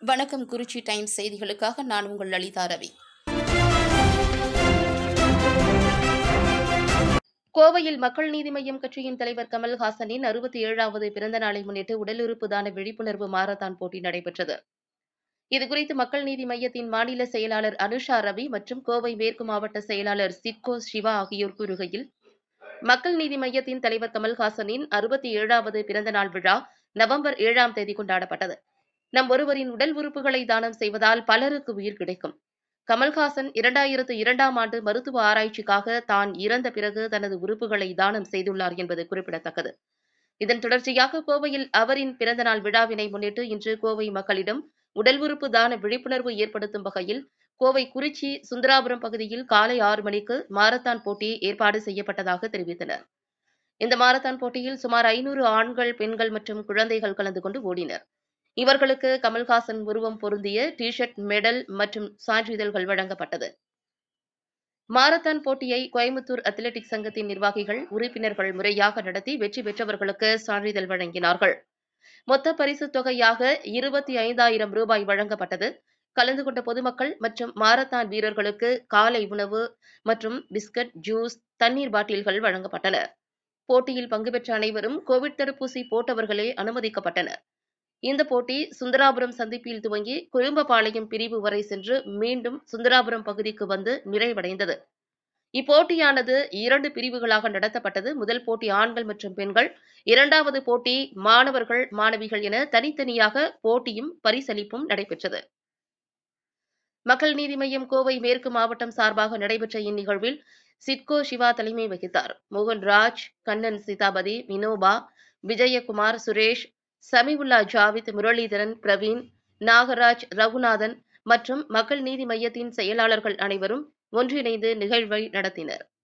வணக்கம் குறிச்சி டைம்ஸ் செய்திகளுக்காக நான் உங்கள் லலிதா ரவி கோவையில் மக்கள் நீதி மய்யம் கட்சியின் தலைவர் கமல்ஹாசனின் அறுபத்தி ஏழாவது பிறந்த நாளை முன்னிட்டு உடல் உறுப்பு தான விழிப்புணர்வு மாரத்தான் போட்டி நடைபெற்றது இதுகுறித்து மக்கள் நீதி மய்யத்தின் மாநில செயலாளர் அனுஷா ரவி மற்றும் கோவை மேற்கு மாவட்ட செயலாளர் சிட்கோ சிவா ஆகியோர் கூறுகையில் மக்கள் நீதி மய்யத்தின் தலைவர் கமல்ஹாசனின் அறுபத்தி ஏழாவது பிறந்த நாள் விழா நவம்பர் ஏழாம் தேதி கொண்டாடப்பட்டது நம் ஒருவரின் உடல் உறுப்புகளை தானம் செய்வதால் பலருக்கு உயிர் கிடைக்கும் கமல்ஹாசன் இரண்டாயிரத்து இரண்டாம் ஆண்டு மருத்துவ ஆராய்ச்சிக்காக தான் இறந்த பிறகு தனது உறுப்புகளை தானம் செய்துள்ளார் என்பது குறிப்பிடத்தக்கது இதன் தொடர்ச்சியாக கோவையில் அவரின் பிறந்தநாள் விழாவினை முன்னிட்டு இன்று கோவை மக்களிடம் உடல் உறுப்பு தான விழிப்புணர்வு ஏற்படுத்தும் வகையில் கோவை குறிச்சி சுந்தராபுரம் பகுதியில் காலை ஆறு மணிக்கு மாரத்தான் போட்டி ஏற்பாடு செய்யப்பட்டதாக தெரிவித்தனர் இந்த மாரத்தான் போட்டியில் சுமார் ஐநூறு ஆண்கள் பெண்கள் மற்றும் குழந்தைகள் கலந்து கொண்டு ஓடினர் இவர்களுக்கு கமல்ஹாசன் உருவம் பொருந்திய டி ஷர்ட் மெடல் மற்றும் சான்றிதழ்கள் வழங்கப்பட்டது மாரத்தான் போட்டியை கோயம்புத்தூர் அத்லெட்டிக் சங்கத்தின் நிர்வாகிகள் உறுப்பினர்கள் முறையாக நடத்தி வெற்றி பெற்றவர்களுக்கு சான்றிதழ் வழங்கினார்கள் மொத்த பரிசுத் தொகையாக இருபத்தி ஐந்தாயிரம் ரூபாய் வழங்கப்பட்டது கலந்து கொண்ட பொதுமக்கள் மற்றும் மாரத்தான் வீரர்களுக்கு காலை உணவு மற்றும் பிஸ்கட் ஜூஸ் தண்ணீர் பாட்டில்கள் வழங்கப்பட்டன போட்டியில் பங்கு பெற்ற அனைவரும் கோவிட் தடுப்பூசி போட்டவர்களே அனுமதிக்கப்பட்டனர் இந்த போட்டி சுந்தராபுரம் சந்திப்பில் துவங்கி குறும்பபாளையம் பிரிவு வரை சென்று மீண்டும் சுந்தராபுரம் பகுதிக்கு வந்து நிறைவடைந்தது இப்போட்டியானது இரண்டு பிரிவுகளாக நடத்தப்பட்டது முதல் போட்டி ஆண்கள் மற்றும் பெண்கள் இரண்டாவது போட்டி மாணவர்கள் மாணவிகள் என தனித்தனியாக போட்டியும் பரிசளிப்பும் நடைபெற்றது மக்கள் நீதி மய்யம் கோவை மேற்கு மாவட்டம் சார்பாக நடைபெற்ற இந்நிகழ்வில் சிட்கோ சிவா தலைமை வகித்தார் மோகன்ராஜ் கண்ணன் சீதாபதி வினோபா விஜயகுமார் சுரேஷ் சமிவுல்லா ஜாவித் முரளிதரன் பிரவீன் நாகராஜ் ரகுநாதன் மற்றும் மக்கள் நீதி மய்யத்தின் செயலாளர்கள் அனைவரும் ஒன்றிணைந்து நிகழ்வை நடத்தினர்